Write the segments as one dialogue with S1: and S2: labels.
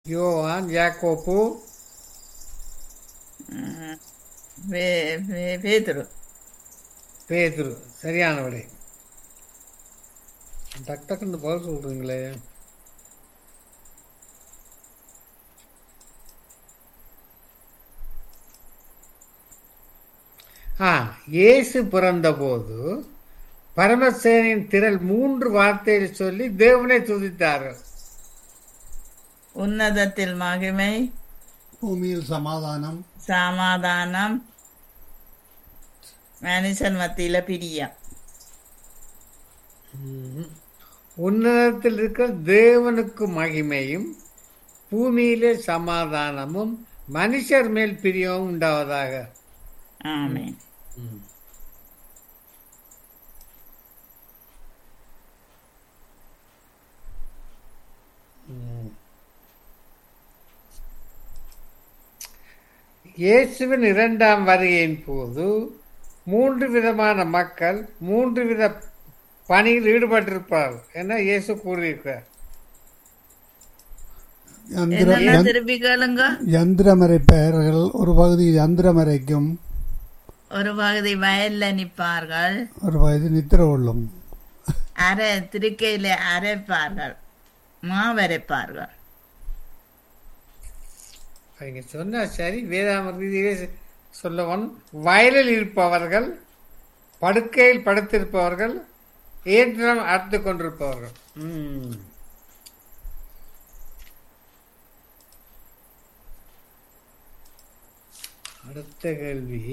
S1: யோவான் யாக்கோப்பு
S2: ம், வே- வே- பேதுரு
S1: பேதுரு சரியான விடை டக் டக்குன்னு பதில் சொல்றீங்களே ஆ இயேசு பிறந்தபோது பரமசேனின் திரள் மூன்று வார்த்தையில் சொல்லி தேவனை துதித்தார்கள்
S2: உன்னதத்தில் மகிமை
S3: பூமியில் சமாதானம்
S2: சமாதானம் மனுஷன் மத்தியில பிரியம்
S1: உன்னதத்தில் இருக்கிற தேவனுக்கு மகிமையும் பூமியிலே சமாதானமும் மனுஷர் மேல் பிரியமும் உண்டாவதாக
S2: ஆமென்
S1: இயேசுவின் இரண்டாம் வருகையின் போது மூன்று விதமான மக்கள் மூன்று வித பணியில் ஈடுபட்டிருப்பார்கள் என இயேசு கூறியிருக்கிறார்
S3: யந்திர
S2: என்னென்ன
S3: யந்-
S2: திருப்பி கேளுங்க
S3: யந்திரமறை பெயர்கள் ஒரு பகுதி யந்திரமறைக்கும்
S2: ஒரு பகுதி வயல்ல நிற்பார்கள்
S3: ஒரு பகுதி நித்திர கொள்ளும்
S2: அரை திருக்கையில அரைப்பார்கள் மாவரைப்பார்கள்
S1: நீங்க சொன்னா சரி வேதாம ரீதியிலே சொல்லவன் வயலில் இருப்பவர்கள் படுக்கையில் படுத்திருப்பவர்கள் ஏற்றம் அறுத்து கொண்டிருப்பவர்கள் ம். அடுத்த கேள்வி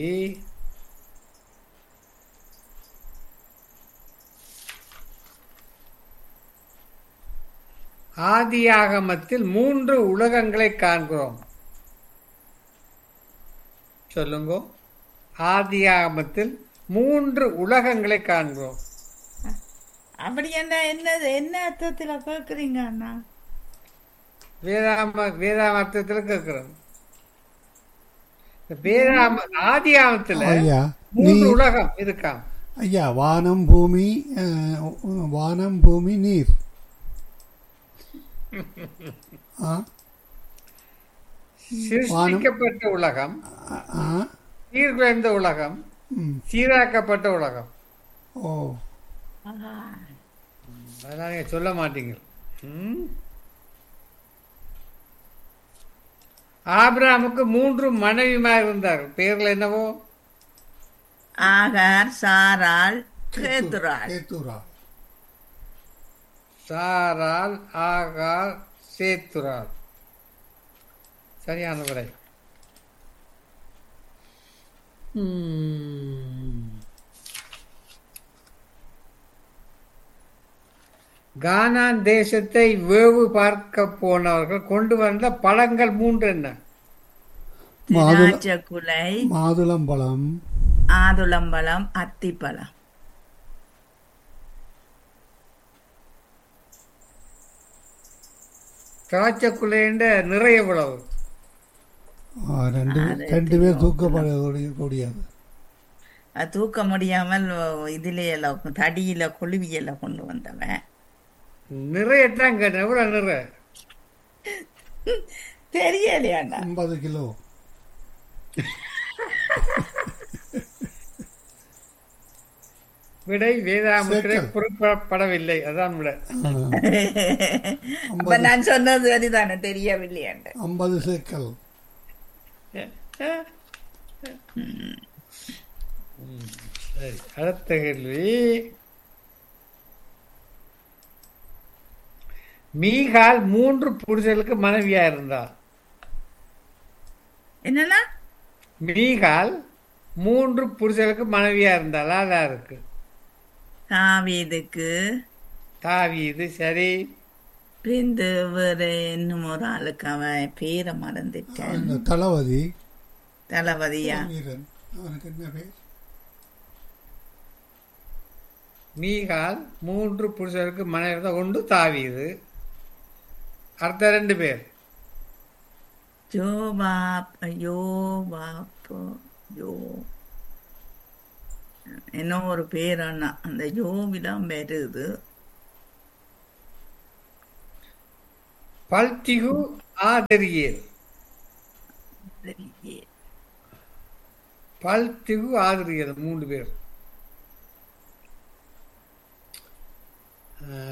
S1: ஆதியாகமத்தில் மூன்று உலகங்களை காண்கிறோம் சொல்லுங்க ஆதியாகமத்தில் மூன்று உலகங்களை காண்கிறோம்
S2: அப்படி என்ன என்னது என்ன அர்த்தத்துல கேக்குறீங்க அண்ணா
S1: வேதாம வேதாமத்தில் கேட்கிறோம் இந்த வேதாம ஆதியாகமத்துல
S3: ஐயா
S1: மூன்று
S3: நீர்
S1: உலகம் இருக்காம்
S3: ஐயா வானம் பூமி அஹ், வானம் பூமி நீர் ஆ
S1: சிருஷ்டிக்கப்பட்ட உலகம்
S3: ஆ
S1: சீர்குலைந்த உலகம்
S3: ம்
S1: சீராக்கப்பட்ட உலகம்
S3: ஓ
S1: அதெல்லாம் நீங்க சொல்ல மாட்டீங்க ம்? ஆபிரகாமுக்கு மூன்று மனைவிமார் இருந்தார்கள் பேர்கள் என்னவோ
S2: ஆகார் சாராள் கேத்துராள்
S3: கேத்துரா
S1: சாரால் ஆகார் சேத்துரால் சரியான விடை ம். கானான் தேசத்தை வேவு பார்க்க போனவர்கள் கொண்டு வந்த பழங்கள் மூன்று என்ன
S3: மாதுள
S2: திராட்சை குலை
S3: மாதுளம்பழம்
S2: ஆதுளம்பழம் அத்திப்பழம்
S1: திராட்சைக்குள்ளேண்ட நிறைய விளவு
S3: ஆ, ரெண்டு ரெண்டு பேர் தூக்கப்படக்கூடிய கூடியது
S2: அது தூக்க முடியாமல் இதுல எல்லாம் தடியில கொழுவியல கொண்டு வந்தவன்
S1: நிறையத்தான் கேட்டேன் எவ்வளவு நிறை
S2: தெரியலையாண்டா
S3: ஐம்பது கிலோ
S1: விடை வேதாமத்திலே
S3: சேக்கல்.
S1: குறிப்பிடப்படவில்லை அதான் விடை
S3: ஆ,
S2: அப்ப நான் சொன்னது சரிதானே தெரியவில்லையாண்ட
S3: ஐம்பது சேக்கல்
S1: சரி அடுத்த கேள்வி மீகால் மூன்று புருஷர்களுக்கு மனைவியா இருந்தார்
S2: என்னன்னா
S1: மீகால் மூன்று புருஷர்களுக்கு மனைவியா இருந்தாள் அதான் இருக்கு
S2: தாவீதுக்கு
S1: தாவீது சரி
S2: பிரிந்து வேறு இன்னும் ஒரு ஆளுக்கு அவன் பேரை மறந்துட்டேன்
S3: அந்த தளபதி
S2: தளபதியா
S3: வீரன் அவனுக்கு என்ன பேர்
S1: மீகால் மூன்று புருஷருக்கு மனைவி இருந்தா ஒன்று தாவீது அடுத்த ரெண்டு பேர்
S2: ஜோபாப் யோபாப் யோ என்ன ஒரு பேர் அண்ணா அந்த யோவிதான் வருது
S1: பல்திகு ஆதரியேல்
S2: சரியே.
S1: பல் திகு ஆதரியேல் மூன்று பேர் ஆ.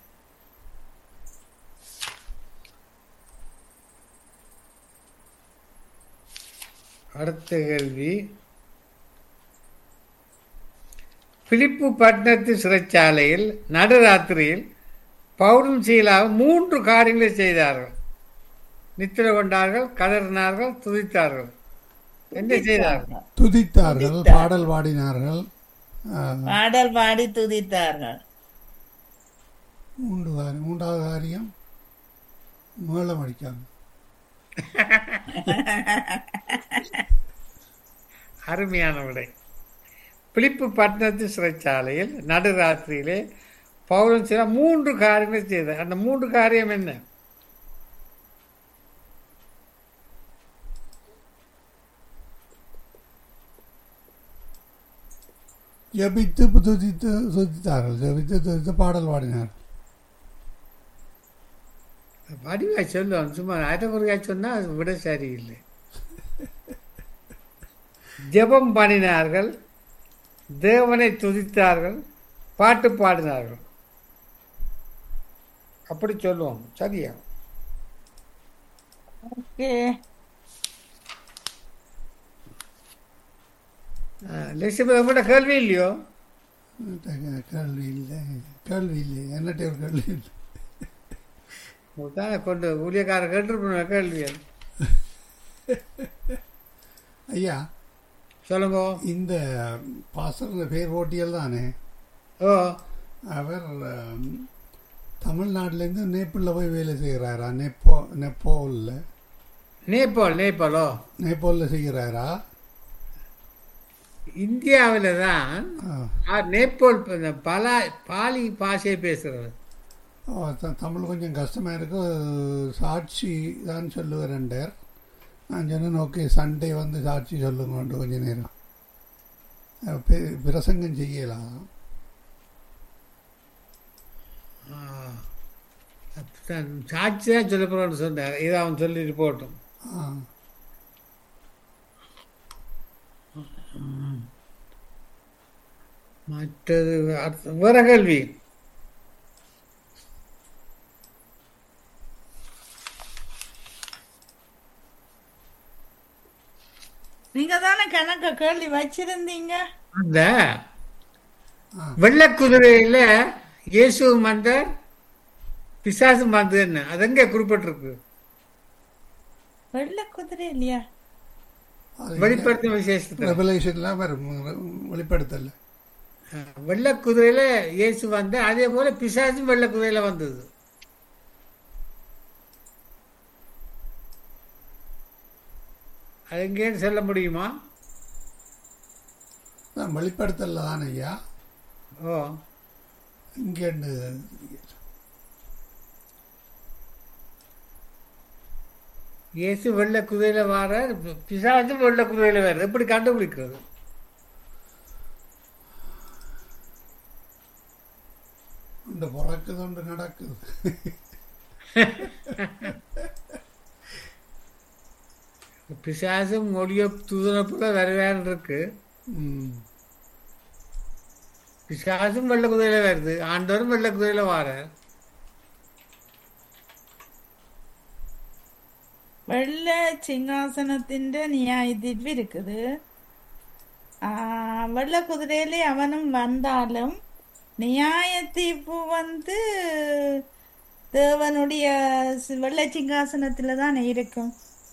S1: அடுத்த கேள்வி பிலிப்பு பட்டணத்து சிறைச்சாலையில் நடுராத்திரியில் பவுலும் சீலாவும் மூன்று காரியங்களை செய்தார்கள் நித்திர கொண்டார்கள் கதறினார்கள் துதித்தார்கள் என்ன செய்தார்கள்
S3: துதித்தார்கள் பாடல் பாடினார்கள் ஆ,
S2: பாடல் பாடி துதித்தார்கள்
S3: மூன்று காரியம் மூன்றாவது காரியம் மேளம் அடிக்காங்க
S1: அருமையான விடை பிலிப்பு பட்டணத்து சிறைச்சாலையில் நடுராத்திரியிலே பவுலும் சில மூன்று காரியங்களை செய்தார் அந்த மூன்று காரியம் என்ன
S3: ஜபித்து துதித்து துதித்தார்கள் ஜபித்து துதித்து பாடல் பாடினார்கள்
S1: வடிவாய் சொல்லுவான் சும்மா அரைக்குறையா சொன்னா அது விட சரியில்லை ஜெபம் பண்ணினார்கள் தேவனை துதித்தார்கள் பாட்டு பாடினார்கள் அப்படி சொல்லுவோம் சரியா
S2: ஓகே
S1: லட்சுமி கூட கேள்வி இல்லையோ
S3: கேள்வி இல்லை கேள்வி இல்லை என்னட்ட ஒரு கேள்வி இல்லை
S1: தான் கொண்டு ஊழியக்கார கேட்டுருப்போம் கேள்வி
S3: ஐயா
S1: சொல்லுங்க
S3: இந்த பாசர் பேர் போட்டியல் தானே
S1: ஓ
S3: அவர் ஆம், தமிழ்நாட்டிலேருந்து நேப்பிளில் போய் வேலை செய்கிறாரா நெப்போ நெப்போலில்
S1: நேபாள் நேபாளோ
S3: நேபாளில் செய்கிறாரா
S1: இந்தியாவில் தான்
S3: ஆ.
S1: ஆ, நேபாள் இந்த பலா பாலி பாஷையை பேசுகிறவர்
S3: ஓ, த- தமிழ் கொஞ்சம் கஷ்டமாக இருக்கு சாட்சி தான் சொல்லுவேன்டர் நான் சொன்னேன் ஓகே சண்டே வந்து சாட்சி சொல்லுங்க கொஞ்ச நேரம் அஹ் பெ- பிரசங்கம் செய்யலாம்
S1: ஆ. அப்படித்தான் சாட்சி தான் சொல்ல போகிறோன்னு சொன்னார் இதை அவன் சொல்லிட்டு போட்டும்
S3: ஆ
S1: மற்றது அடுத்த- வேற கேள்வி
S2: நீங்க தானே கணக்க கேள்வி வச்சிருந்தீங்க
S1: அந்த
S3: ஆ.
S1: வெள்ளக்குதிரையில இயேசு வந்த பிசாசு வந்ததுன்னு அது எங்க குறிப்பிட்டிருக்கு
S2: வெள்ளை குதிரை இல்லையா
S1: வெளிப்படுத்தும் விசேஷத்துல
S3: ரெவலேஷன்லாம் வரும் வெளிப்படுத்தல
S1: வெள்ளக்குதிரையில இயேசு வந்த அதே போல பிசாசும் வெள்ளக்குதிரையில வந்தது அது எங்கேன்னு சொல்ல முடியுமா
S3: நான் வெளிப்படுத்தல தானே ஐயா
S1: ஓ
S3: இங்கேண்டு
S1: இயேசு வெள்ளை குதிரையில வர பிசாசும் வெள்ளை குதிரையில வேற எப்படி கண்டுபிடிக்கிறது
S3: இந்த பிறக்குது ஒன்று நடக்குது
S1: பிசாசும் மொழிய தூதனை போல வேற வேற இருக்கு
S3: ம்.
S1: பிசாசும் வெள்ளை குதிரையில வருது ஆண்டவரும் வெள்ளை குதிரையில வாரார்
S2: വെള്ള സിംഹാസനത്തിന്റെ ന്യായതീർപ്പ് இருக்குது ஆஹ் வெள்ள குதிரையிலே அவனும் வந்தாலும் நியாய தீர்ப்பு வந்து தேவனுடைய சி- வெள்ளை சிங்காசனத்துல தான் இருக்கும்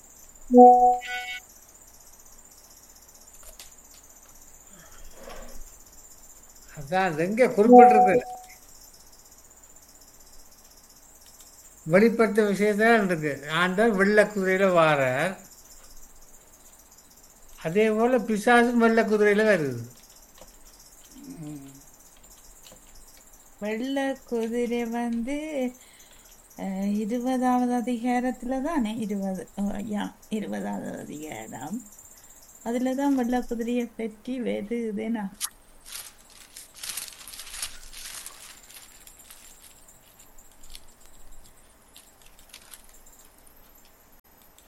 S1: அதான் அது எங்க குறிப்பிட்டிருக்கு வெளிப்படுத்த விஷயத்தான் இருக்கு ஆண்டவர் வெள்ளை குதிரையில வாரார் அதே போல பிசாசும் வெள்ளை குதிரையில வருது
S2: வெள்ள குதிரை வந்து அஹ், இருபதாவது அதிகாரத்துல தானே இருபது அஹ், யா இருபதாவது அதிகாரம் அதுல தான் வெள்ள குதிரையை பற்றி வருதுன்னா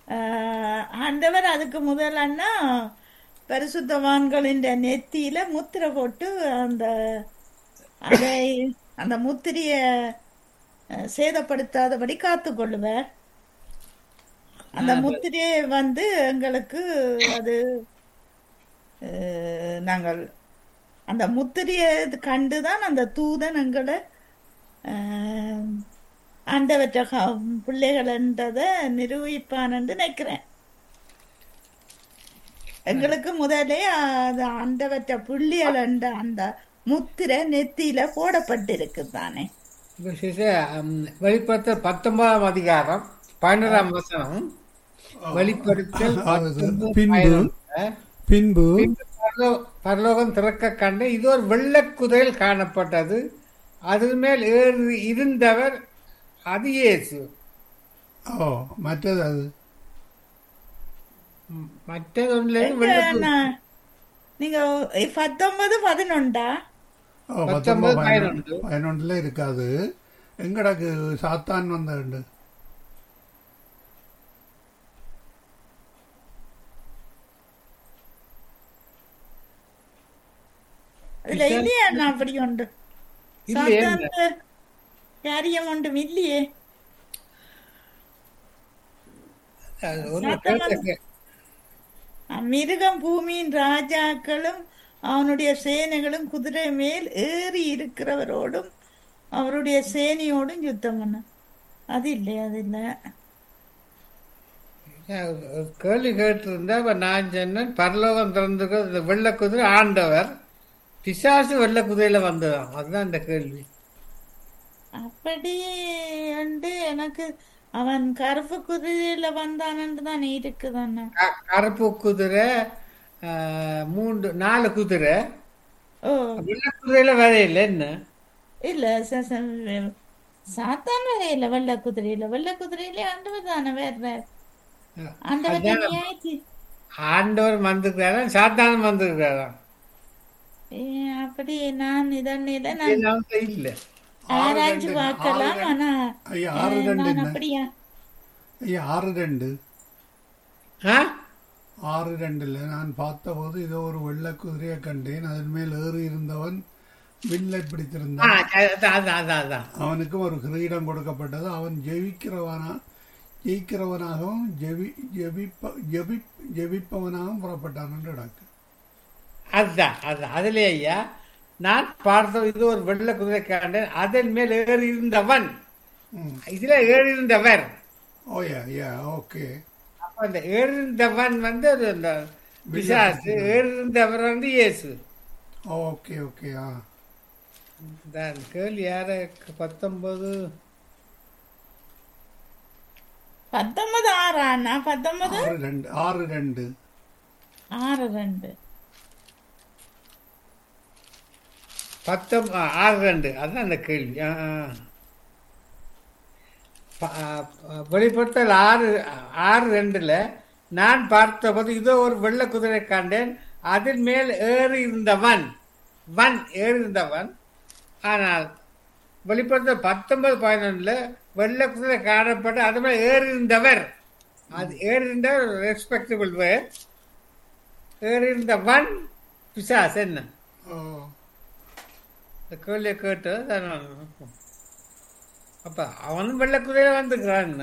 S2: ஆஹ், ஆண்டவர் அதுக்கு முதலன்னா பரிசுத்தவான்களின் நெத்தியில முத்திரை போட்டு அந்த அதை அந்த முத்திரைய அஹ், சேதப்படுத்தாதபடி காத்துக்கொள்ளுவார் அந்த முத்திரையை வந்து எங்களுக்கு அது அஹ், நாங்கள் அந்த முத்திரையை கண்டுதான் அந்த தூதன் எங்களை அஹ், ஆண்டவற்ற க- பிள்ளைகள்ன்றதை நிரூபிப்பான்னு நினைக்கிறேன் எங்களுக்கு முதலே அது ஆண்டவற்ற புள்ளியல் என்ற அந்த முத்திரை நெத்தியில போடப்பட்டிருக்கு தானே
S1: இப்ப சிசே, ம், வெளிப்படுத்தல் பத்தொன்பதாம் அதிகாரம் பதினோராம் வசனம் வெளிப்படுத்தல்
S3: அதாவது
S1: பத்தொன்பது
S3: பின்பு
S1: பதினொன்று.
S3: பின்பு
S1: பின்பு பரலோ- பரலோகம் திறக்க கண்டு இது ஒரு வெள்ளக்குதிரையில் காணப்பட்டது அதன் மேல் ஏறி இருந்தவர் அது இயேசு
S3: ஓ மற்றது அது
S1: ம், மற்றது ஒன்றில்
S2: எங்க
S1: வெள்ளக்குதிரை
S2: நான் நீங்க பத்தொன்பது பதினொண்டா
S3: ஓ
S1: பத்தொன்பது,
S3: பத்தொன்பது
S1: பதினொன்று.
S3: பதினொன்று பதினொன்றுல இருக்காது எங்கடக்கு சாத்தான் வந்தண்டு
S2: அதுல இல்லையா நான் அப்படி உண்டு
S1: இல்லையே.
S2: சாத்தான்ல காரியம் ஒன்றும் இல்லையே
S1: அது ஒரு
S2: சாத்தான்
S1: கேள்வி.
S2: மிருகம் பூமியின் ராஜாக்களும் அவனுடைய சேனைகளும் குதிரை மேல் ஏறி இருக்கிறவரோடும் அவருடைய சேனையோடும் யுத்தம் பண்ண அது இல்லை அது இல்லை
S1: ஒரு கேள்வி கேட்டிருந்தா இப்ப நான் சொன்னேன் பரலோகம் திறந்திருக்க இந்த வெள்ளக்குதிரை ஆண்டவர் பிசாசு வெள்ளக்குதிரையில வந்ததாம் அதுதான் இந்த கேள்வி
S2: அப்படி வந்து எனக்கு அவன் கருப்பு குதிரையில வந்தானு தான் இருக்குதானே
S1: க- கருப்பு குதிரை ஆஹ், மூன்று நாலு குதிரை
S2: ஓ
S1: வெள்ளக்குதிரையில வேற இல்லை என்ன
S2: இல்ல ச- ச- சாத்தான் வேற இல்ல வெள்ளை குதிரையில வெள்ளை குதிரையில ஆண்டவர் தானே வேற வேற ஆண்டவர் தனியாயிச்சு
S1: ஆண்டவர் வந்திருக்காரா சாத்தானம் வந்திருக்காரா
S2: ஏ, அப்படி நான் இதண்ணில நான்
S1: இதெல்லாம் இல்ல
S2: ஆராய்ச்சி பார்க்கலாம் ஆனா
S3: ஐயா ஆறு ரெண்டு
S2: நான்
S3: என்ன
S2: அப்படியா
S3: ஐயா ஆறு ரெண்டு
S1: ஆ?
S3: ஆறு ரெண்டுல நான் பார்த்தபோது இதோ ஒரு வெள்ளை குதிரையை கண்டேன் அதன் மேல் ஏறி இருந்தவன் வில்லை
S1: ஆ,
S3: பிடித்திருந்தான்
S1: அதான் அதான் அதான் அதான்
S3: அவனுக்கு ஒரு கிரீடம் கொடுக்கப்பட்டது அவன் ஜெயிக்கிறவனா ஜெயிக்கிறவனாகவும் ஜெபி ஜெபிப்ப ஜெபி ஜெபிப்பவனாகவும் புறப்பட்டான் என்று நடக்கு
S1: அதுதான் அதுதான் அதுல ஐயா நான் பார்த்த இது ஒரு வெள்ள குதிரை காண்டேன் அதன் மேல் ஏறி இருந்தவன்
S3: ம்.
S1: இதுல ஏறி இருந்தவர்
S3: ஓ யா யா ஓகே
S1: அப்ப அந்த ஏறி இருந்தவன் வந்து அது அந்த பிசாசு ஏறி இருந்தவர் வந்து இயேசு
S3: ஓகே ஓகே ஆ
S1: தான் கேள்வி யார பத்தொன்பது
S2: பத்தொன்பது ஆறு அண்ணா பத்தொன்பது
S3: ஆறு ரெண்டு ஆறு ரெண்டு
S2: ஆறு ரெண்டு
S1: பத்தொம் ஆ, ஆறு ரெண்டு அதுதான் அந்த கேள்வி ஆ, ஆ. ப- ஆ, ஆ, வெளிப்படுத்தல் ஆறு ஆறு ரெண்டுல நான் பார்த்தபோது இதோ ஒரு வெள்ளை குதிரை காண்டேன் அதன் மேல் ஏறி இருந்தவன் வன் ஏறி இருந்தவன் ஆனால் வெளிப்படுத்தல் பத்தொன்பது பதினொன்றுல வெள்ளை குதிரை காணப்பட்டு அது மேல் ஏறி இருந்தவர் அது ஏறி இருந்தவர் ரெஸ்பெக்டபிள் வேர் ஏறி இருந்தவன் பிசாஸ் என்ன
S3: ஓ
S1: இந்த கேள்வியை கேட்டு அதான் நான் அப்ப அவனும் வெள்ளக்குதிரையில வந்துக்கிறான்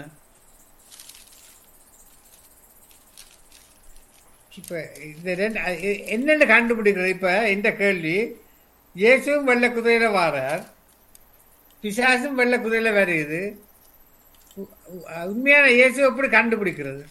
S1: இப்ப இந்த ரெண்டு அ- எ- என்னென்ன கண்டுபிடிக்கிறது இப்ப இந்த கேள்வி இயேசுவும் வெள்ளக்குதிரையில வாரார் பிசாசும் வெள்ளக்குதிரையில வருது உ- உ- உண்மையான இயேசு எப்படி கண்டுபிடிக்கிறது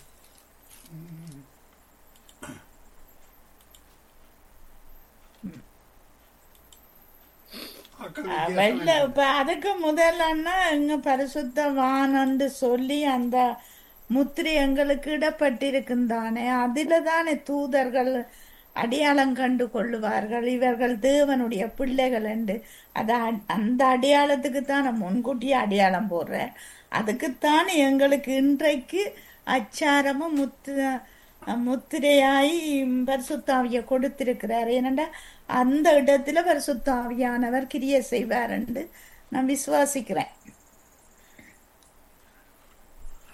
S3: அக்கள்
S2: அஹ்,
S3: வித்தியாசம்
S2: வெள்ளை இப்ப அதுக்கு முதல்லன்னா எங்க பரிசுத்தவானன்னு சொல்லி அந்த முத்திரை எங்களுக்கு இடப்பட்டிருக்கும் தானே அதுல தானே தூதர்கள் அடையாளம் கண்டு கொள்ளுவார்கள் இவர்கள் தேவனுடைய பிள்ளைகள் என்று அத அந்த அடையாளத்துக்கு தான் நான் முன்கூட்டியே அடையாளம் போடுறேன் அதுக்குத்தான் எங்களுக்கு இன்றைக்கு அச்சாரமும் முத்து முத்திரையாய் பரிசுத்தாவிய கொடுத்திருக்கிறார் ஏனென்றா அந்த இடத்துல பரிசுத்தாவியானவர் கிரிய செய்வார் என்று நான் விசுவாசிக்கிறேன்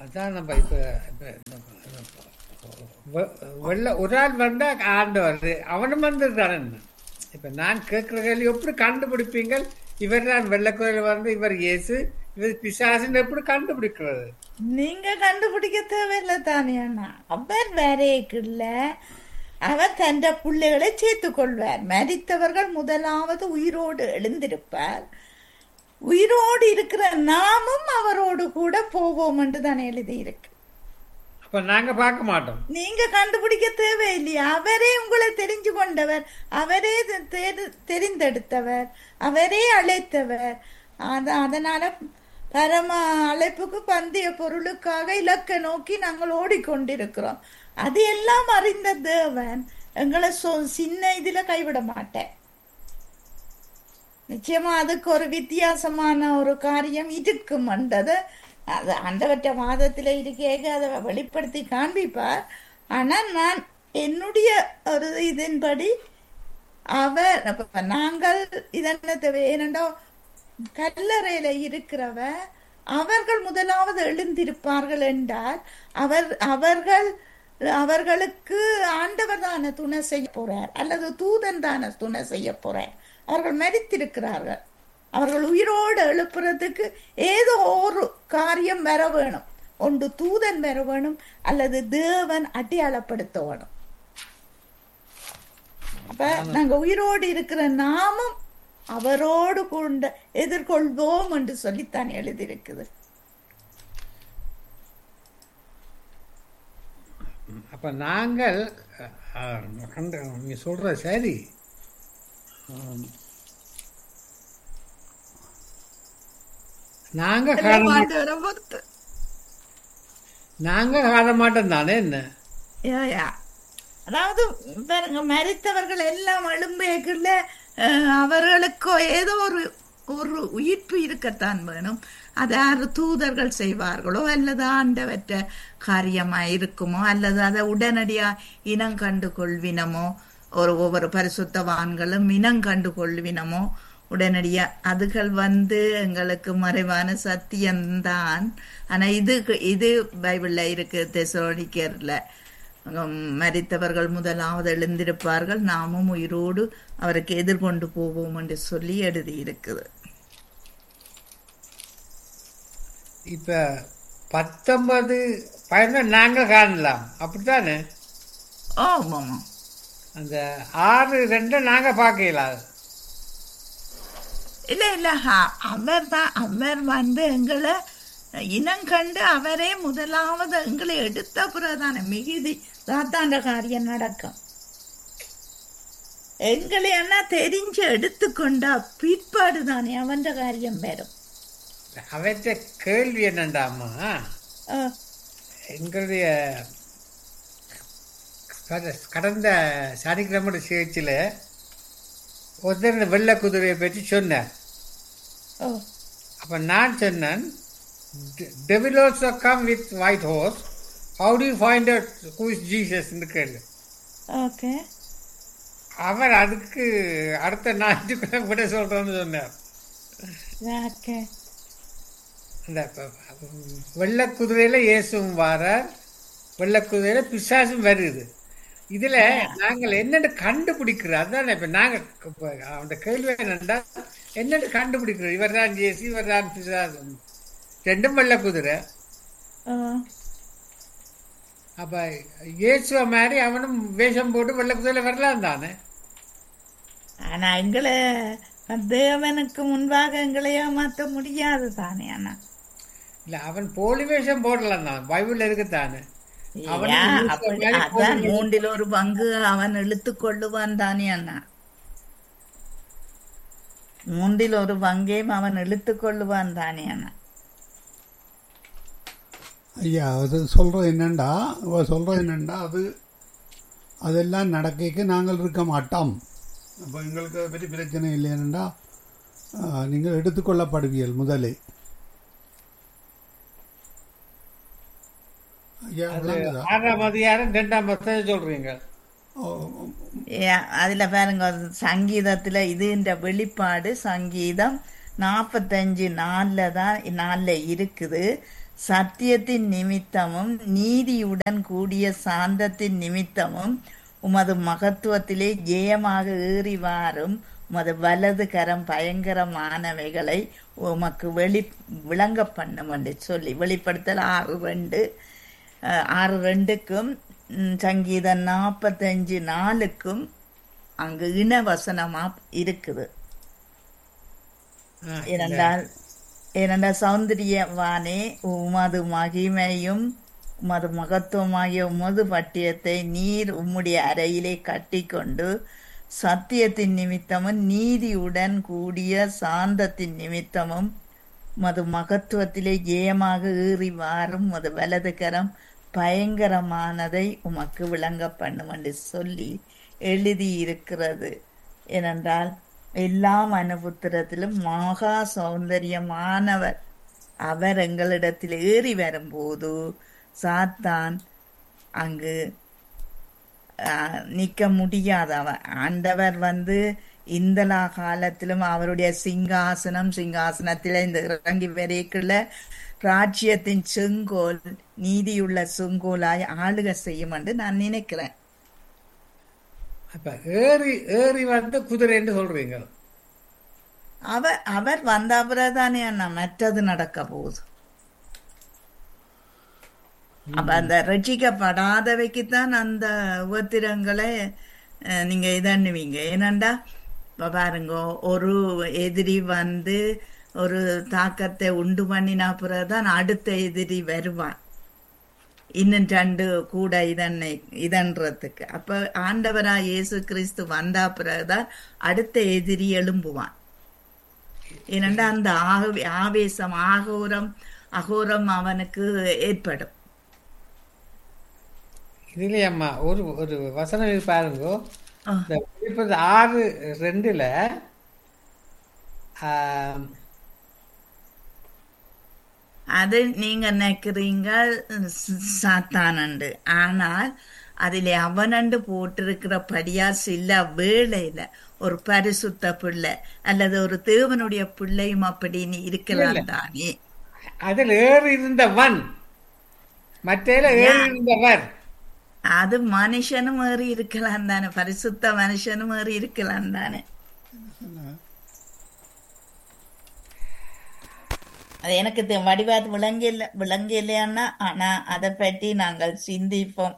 S1: அதான் நம்ம இப்ப இப்ப இந்த- வெ- வெள்ள ஒரு ஆள் வந்தா ஆண்டவர் அவனும் வந்துருக்கான் இப்ப நான் கேட்கிற கேள்வி எப்படி கண்டுபிடிப்பீங்க இவர் தான் வெள்ளக்கோயில் வந்து இவர் இயேசு இவர் பிசாசுன்னு எப்படி கண்டுபிடிக்கிறது
S2: நீங்க கண்டுபிடிக்க தேவையில்லை தானே அண்ணா அவர் வேறேக்குள்ள அவர் தன் பிள்ளைகளை சேர்த்துக் கொள்வார் மரித்தவர்கள் முதலாவது உயிரோடு எழுந்திருப்பார் உயிரோடு இருக்கிற நாமும் அவரோடு கூட போவோம் என்று தானே எழுதியிருக்கு
S1: அப்ப நாங்க பார்க்க மாட்டோம்
S2: நீங்க கண்டுபிடிக்க தேவையில்லையா அவரே உங்களை தெரிஞ்சு கொண்டவர் அவரே தெ- தெரி- தெரிந்தெடுத்தவர் அவரே அழைத்தவர் அத- அதனால பரம அழைப்புக்கு பந்தய பொருளுக்காக இலக்கை நோக்கி நாங்கள் ஓடிக்கொண்டிருக்கிறோம் அது எல்லாம் அறிந்த தேவன் எங்களை சொ- சின்ன இதுல கைவிட மாட்டேன் நிச்சயமா அதுக்கு ஒரு வித்தியாசமான ஒரு காரியம் இருக்குமன்றது அது ஆண்டவற்ற மாதத்துல இருக்கேக அதை வெளிப்படுத்தி காண்பிப்பார் ஆனா நான் என்னுடைய ஒரு இதன்படி அவர் அப்ப நாங்கள் இதென்னத்தை ஏனென்றோ கல்லறையில இருக்கிறவ அவர்கள் முதலாவது எழுந்திருப்பார்கள் என்றால் அவர் அவர்கள் அவர்களுக்கு ஆண்டவர் தானே துணை செய்ய போறார் அல்லது தூதன் தானே துணை செய்ய போறார் அவர்கள் மரித்திருக்கிறார்கள் அவர்கள் உயிரோடு எழுப்புறதுக்கு ஏதோ ஒரு காரியம் வர வேணும் ஒன்று தூதன் வர வேணும் அல்லது தேவன் அடையாளப்படுத்த வேணும் அப்ப நாங்க உயிரோடு இருக்கிற நாமும் அவரோடு கொண்ட எதிர்கொள்வோம் என்று சொல்லித்தான் எழுதியிருக்குது
S1: அப்ப நாங்கள் அஹ், கண்டு நீங்க சொல்ற சரி ஆம். நாங்க காண மாட்டோம்
S2: ஆண்டவரை பொறுத்து
S1: நாங்க காண மாட்டோம் தானே என்ன
S2: யா, யா. அதாவது பாருங்க மரித்தவர்கள் எல்லாம் எழும்பேக்குள்ள அவர்களுக்கோ ஏதோ ஒரு ஒரு உயிர்ப்பு இருக்கத்தான் வேணும் அது யாரு தூதர்கள் செய்வார்களோ அல்லது ஆண்டவற்ற காரியமா இருக்குமோ அல்லது அதை உடனடியா இனம் கண்டு கொள்வினமோ ஒரு ஒவ்வொரு பரிசுத்தவான்களும் இனம் கண்டு கொள்வினமோ உடனடியா அதுகள் வந்து எங்களுக்கு மறைவான சத்தியம்தான் ஆனா இது இது பைபிள்ல இருக்கு தெசோனிக்கர்ல மரித்தவர்கள் முதலாவது எழுந்திருப்பார்கள் நாமும் உயிரோடு அவருக்கு எதிர்கொண்டு போவோம் என்று சொல்லி எழுதி இருக்குது
S1: இப்ப பத்தொன்பது பதினொன்று நாங்க காணலாம் அப்படித்தானே
S2: ஆமாம்
S1: அந்த ஆறு ரெண்டு நாங்க பார்க்கலாம்
S2: இல்ல இல்ல அ- அவர் தான் அவர் வந்து எங்களை இனம் கண்டு அவரே முதலாவது எங்களை எடுத்த பிறகுதானே மிகுதி சாத்தாண்ட காரியம் நடக்கும் எங்களை என்ன தெரிஞ்சு எடுத்துக்கொண்டா பிற்பாடு தானே அவன் காரியம் பெறும்
S1: அவற்ற கேள்வி என்னண்டாமா
S2: அஹ்,
S1: எங்களுடைய கட- கடந்த சனிக்கிழமை சேர்ச்சியில் ஒருத்தர் இந்த வெள்ளை குதிரையை பற்றி சொன்னார்
S2: ஓ
S1: அப்போ நான் சொன்னேன் devil also come with white horse how to find out who is ஜீசஸ்ன்னு கேள்வி
S2: ஓகே
S1: அவர் அதுக்கு அடுத்த ஞாயிற்றுக்கிழமை விட சொல்கிறோன்னு சொன்னார்
S2: ஓகே
S1: அந்த ப- வெள்ளை குதிரையில இயேசுவும் வாரார் வெள்ளை குதிரையில பிசாசும் வருது இதுல நாங்கள் என்னென்னு கண்டுபிடிக்கிறோம் அதான் இப்ப நாங்க இப்ப அந்த கேள்வி என்னண்டா என்னென்னு கண்டுபிடிக்கிறோம் இவர் தான் இயேசு இவர் தான் பிசாசு ரெண்டும் வெள்ளை குதிரை அப்ப இயேசுவ மாதிரி அவனும் வேஷம் போட்டு வெள்ளை குதிரையில வரலாம் தானே
S2: ஆனா எங்களை தேவனுக்கு முன்பாக எங்களை ஏமாத்த முடியாது தானே அண்ணா
S1: இல்ல அவன் போலி வேஷம் போடலாம் தான் பைபிள் இருக்குதானே அவனுக்கு
S2: ஏன்
S1: இயேசுவ
S2: அப்படி-
S1: மாதிரி
S2: அதான் மூன்றில் ஒரு பங்கு அவன் இழுத்து கொள்ளுவான் தானே அண்ணா மூன்றில் ஒரு பங்கையும் அவன் இழுத்து கொள்ளுவான் தானே அண்ணா
S3: ஐயா அது சொல்கிறது என்னண்டா இவ சொல்கிறது என்னண்டா அது அதெல்லாம் நடக்கைக்கு நாங்கள் இருக்க மாட்டோம் அப்போ எங்களுக்கு அதை பற்றி பிரச்சனை இல்லைன்னா நீங்கள் எடுத்துக்கொள்ளப்படுவீர்கள் முதலே ஐயா விளங்குதா
S1: ஆறாம் அதிகாரம் ரெண்டாம் வசனம் சொல்றீங்க
S3: ஓ,
S2: ஏன் அதுல பாருங்க சங்கீதத்துல இது இந்த வெளிப்பாடு சங்கீதம் நாற்பத்தஞ்சு நாள்ல தான் நாள்ல இருக்குது சத்தியத்தின் நிமித்தமும் நீதியுடன் கூடிய சாந்தத்தின் நிமித்தமும் உமது மகத்துவத்திலே ஜெயமாக ஏறி வாரும் உமது வலது கரம் பயங்கரமானவைகளை உமக்கு வெளி விளங்க பண்ணும் என்று சொல்லி வெளிப்படுத்தல் ஆறு ரெண்டு அஹ், ஆறு ரெண்டுக்கும் ம், சங்கீதம் நாற்பத்தஞ்சு நாலுக்கும் அங்கு இனவசனமா இருக்குது
S1: ஆ,
S2: ஏனென்றால் ஏனென்றால் சௌந்தரியவானே உமது மகிமையும் உமது மகத்துவமாகிய உமது பட்டியத்தை நீர் உம்முடைய அறையிலே கட்டிக்கொண்டு சத்தியத்தின் நிமித்தமும் நீதியுடன் கூடிய சாந்தத்தின் நிமித்தமும் உமது மகத்துவத்திலே ஜெயமாக ஏறி வாரும் உமது வலது கரம் பயங்கரமானதை உமக்கு விளங்க பண்ணும் என்று சொல்லி எழுதியிருக்கிறது ஏனென்றால் எல்லா மனுபுத்திரத்திலும் மகா சௌந்தரியமானவர் அவர் எங்களிடத்தில் ஏறி வரும்போது சாத்தான் அங்கு ஆஹ், நிக்க முடியாதவர் ஆண்டவர் வந்து இந்தலா காலத்திலும் அவருடைய சிங்காசனம் சிங்காசனத்தில இந்த இறங்கி வரைக்குள்ள ராஜ்யத்தின் செங்கோல் நீதியுள்ள செங்கோலாய் ஆளுக செய்யும் என்று நான் நினைக்கிறேன்
S1: அப்ப ஏறி ஏறி வந்து குதிரைன்னு சொல்றீங்க
S2: அவர் அவர் வந்த அப்புறதானே அண்ணா மற்றது நடக்க போகுது அப்ப அந்த ரட்சிக்கப்படாதவைக்குத்தான் அந்த உபத்திரங்களை அஹ், நீங்க இதண்ணுவீங்க ஏனண்டா இப்ப பாருங்க ஒரு எதிரி வந்து ஒரு தாக்கத்தை உண்டு பண்ணினா பிறகுதான் அடுத்த எதிரி வருவான் இன்னும் ரெண்டு கூட இதன்னை இதன்றதுக்கு அப்ப ஆண்டவரா இயேசு கிறிஸ்து வந்தா பிறகுதான் அடுத்த எதிரி எழும்புவான் ஏனென்றா அந்த ஆக- ஆவேசம் ஆகோரம் அகோரம் அவனுக்கு ஏற்படும்
S1: இதுலயே அம்மா ஒரு ஒரு வசனம் இது பாருங்க
S2: ஆ.
S1: இந்த வெளிப்படுத்து ஆறு ரெண்டுல ஆம்,
S2: அது நீங்க நினைக்கிறீங்க ஸ்- சாத்தானண்டு ஆனால் அதிலே அவனண்டு போட்டிருக்கிறபடியா சில வேளையில ஒரு பரிசுத்த பிள்ளை அல்லது ஒரு தேவனுடைய பிள்ளையும் அப்படின்னு இருக்கலாம் தானே
S1: அதில் ஏறி இருந்தவன் மற்றையில ஏறி இருந்தவர்
S2: அது மனுஷனும் ஏறி இருக்கலாம் தானே பரிசுத்த மனுஷனும் ஏறி இருக்கலாம் தானே அது எனக்கு தெ- வடிவாது விளங்கல விளங்கலையான்னா ஆனா அதை பற்றி நாங்கள் சிந்திப்போம்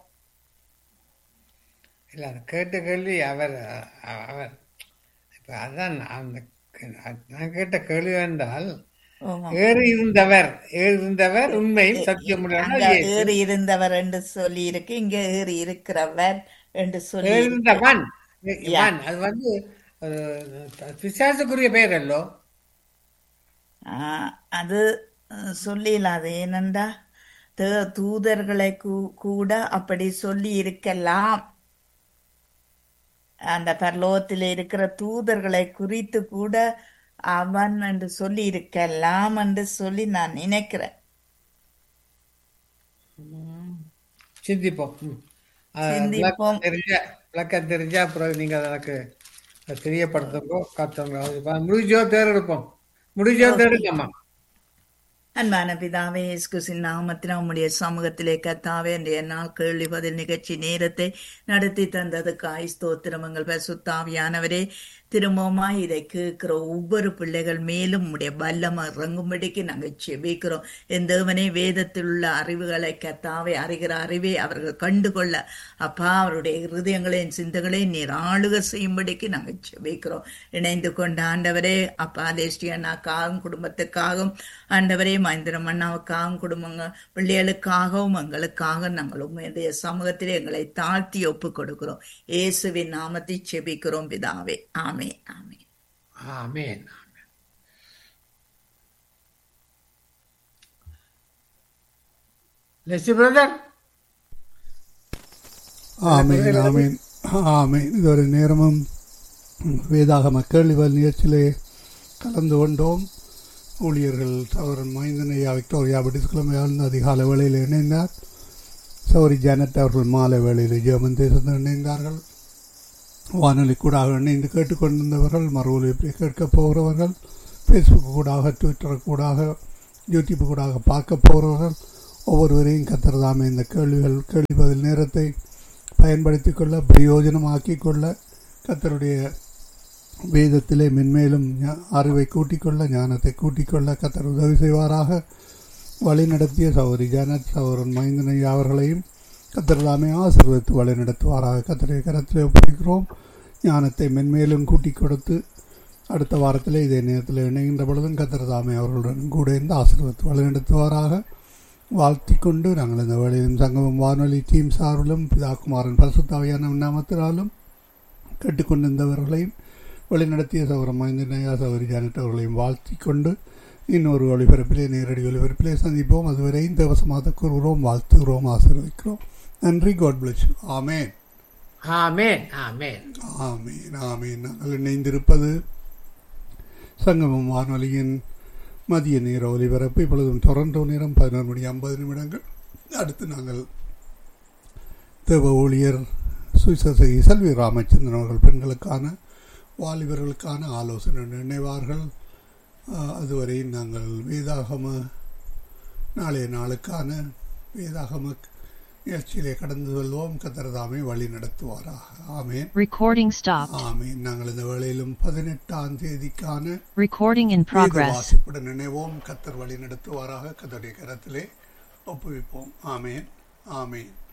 S1: இல்ல அது கேட்ட கேள்வி அவர் அ- அவர் இப்ப அதான் அந்த நான் கேட்ட கேள்வி என்றால்
S2: ஆமா.
S1: ஏறி இருந்தவர் ஏறி இருந்தவர் உண்மையில் சத்தியமுடையவர்
S2: அங்க
S1: இயேசு.
S2: ஏறி இருந்தவர் என்று சொல்லி இருக்கு இங்க ஏறி இருக்கிறவர் என்று சொல்லி
S1: ஏறி
S2: இருக்கு.
S1: இருந்தவன் இவன் அது வந்து அஹ், பிசாசுக்குரிய பெயர் அல்லோ
S2: ஆ, அது அஹ், சொல்லிடலாம் அது ஏனண்டா தே- தூதர்களை கூ- கூட அப்படி சொல்லி இருக்கலாம் அந்த பரலோகத்தில் இருக்கிற தூதர்களை குறித்து கூட அவன் என்று சொல்லி இருக்கலாம் என்று சொல்லி நான் நினைக்கிறேன்
S1: சிந்திப்போம் ம். அஹ்,
S2: சிந்திப்போம்.
S1: விளக்கம் தெரிஞ்ச விளக்கம் தெரிஞ்சா பிறகு நீங்க அதை எனக்கு தெரியப்படுத்துங்கோ கத்துங்க முடிஞ்சோ தேர்ந்தெடுப்போம் முடிஞ்சோ தேர்ந்தெடுக்கம்மா
S2: அன்பான பிதாவே இயேசுகிறிஸ்துவின் நாமத்தில் உம்முடைய சமூகத்திலே கத்தாவே இன்றைய நாள் கேள்வி பதில் நிகழ்ச்சி நேரத்தை நடத்தி தந்ததுக்காய் ஸ்தோத்திரம் எங்கள் பரிசுத்தாவியானவரே திரும்பவுமாய் இதை கேட்கிற ஒவ்வொரு பிள்ளைகள் மேலும் உம்முடைய வல்லம இறங்கும்படிக்கு நாங்கள் செபிக்கிறோம் என் தேவனே வேதத்தில் உள்ள அறிவுகளை கத்தாவே அறிகிற அறிவை அவர்கள் கண்டுகொள்ள அப்பா அவருடைய இருதயங்களையும் சிந்தங்களையும் நீர் ஆளுக செய்யும்படிக்கு நாங்கள் செபிக்கிறோம் இணைந்து கொண்ட ஆண்டவரே அப்பா தேஷ்டி அண்ணாக்காகவும் குடும்பத்துக்காகவும் ஆண்டவரே மந்திரம் அண்ணாவுக்காகவும் குடும்பங்க பிள்ளைகளுக்காகவும் எங்களுக்காக நாங்கள் உண்மையுடைய சமூகத்திலே எங்களை தாழ்த்தி ஒப்பு கொடுக்கிறோம் இயேசுவின் நாமத்தை செபிக்கிறோம் பிதாவே ஆமே ஆமே
S1: ஆமேன் லெசி பிரதர்
S3: ஆமீன் ஆமீன் ஆமீன் இதுவரை நேரமும் வேதாகம கேள்விகள் நிகழ்ச்சியிலே கலந்து கொண்டோம் ஊழியர்கள் சௌரன் மைந்தனையா விக்டோரியா பிடிஸ்கிழமை ஆழ்ந்த அதிகாலை வேளையில் இணைந்தார் சௌரி ஜானட் அவர்கள் மாலை வேளையில் ஜெர்மன் தேசத்தில் இணைந்தார்கள் வானொலி கூடாக இணைந்து கேட்டுக்கொண்டிருந்தவர்கள் மறு ஒலிபரப்பை கேட்கப் போகிறவர்கள் ஃபேஸ்புக் கூடாக ட்விட்டர் கூடாக யூடியூப் கூட பார்க்க போகிறவர்கள் ஒவ்வொருவரையும் கத்தர் தாமே இந்த கேள்விகள் கேள்வி பதில் நேரத்தை பயன்படுத்தி கொள்ள பிரயோஜனமாக்கி கொள்ள கத்தருடைய வேதத்திலே மென்மேலும் ஞா- அறிவை கூட்டிக் கொள்ள ஞானத்தை கூட்டிக் கொள்ள கத்தர் உதவி செய்வாராக வழி நடத்திய சௌரி ஜானட் சௌரன் மைந்தனை அவர்களையும் கத்தர் தாமே ஆசீர்வதித்து வழி நடத்துவாராக கத்தரை கரத்திலே ஒப்புக்கிறோம் ஞானத்தை மென்மேலும் கூட்டிக் கொடுத்து அடுத்த வாரத்தில் இதே நேரத்தில் இணைகின்ற பொழுதும் கத்தர் தாமே அவர்களுடன் கூட இருந்து ஆசீர்வதித்து வழி நடத்துவாராக வாழ்த்திக் கொண்டு நாங்கள் இந்த வேளையிலும் சங்கமம் வானொலி டீம் சார்பிலும் பிதாகுமாரன் பரிசுத்தாவியான நாமத்தினாலும் கேட்டுக்கொண்டிருந்தவர்களையும் வழிநடத்திய சௌரம் மைந்தனையா சௌரி ஜானட் அவர்களையும் வாழ்த்திக் கொண்டு இன்னொரு ஒளிபரப்பிலே நேரடி ஒளிபரப்பிலே சந்திப்போம் அதுவரையும் தேவசமாக கூறுகிறோம் வாழ்த்துகிறோம் ஆசீர்வதிக்கிறோம் நன்றி காட் பிளஸ் ஆமேன்
S1: ஆமேன் ஆமேன்
S3: ஆமீன் ஆமீன் நாங்கள் இணைந்திருப்பது சங்கமம் வானொலியின் மதிய நேர ஒலிபரப்பு இப்பொழுதும் டொரண்டோ நேரம் பதினோரு மணி ஐம்பது நிமிடங்கள் அடுத்து நாங்கள் தேவ ஊழியர் சுவிசேஷகி செல்வி ராமச்சந்திரன் அவர்கள் பெண்களுக்கான வாலிபர்களுக்கான ஆலோசனை நினைவார்கள் ஆஹ், அதுவரை நாங்கள் வேதாகம நாளைய நாளுக்கான வேதாகம நிகழ்ச்சியிலே கடந்து செல்வோம் கத்திரதாமே வழி நடத்துவாராக ஆமேன்
S4: Recording stopped.
S3: ஆமீன் நாங்கள் இந்த வேளையிலும் பதினெட்டாம் தேதிக்கான
S4: Recording in
S3: வேத
S4: progress.
S3: வாசிப்புடன் நினைவோம் கத்தர் வழி நடத்துவாராக கத்தருடைய கரத்திலே ஒப்புவிப்போம் ஆமேன் ஆமேன்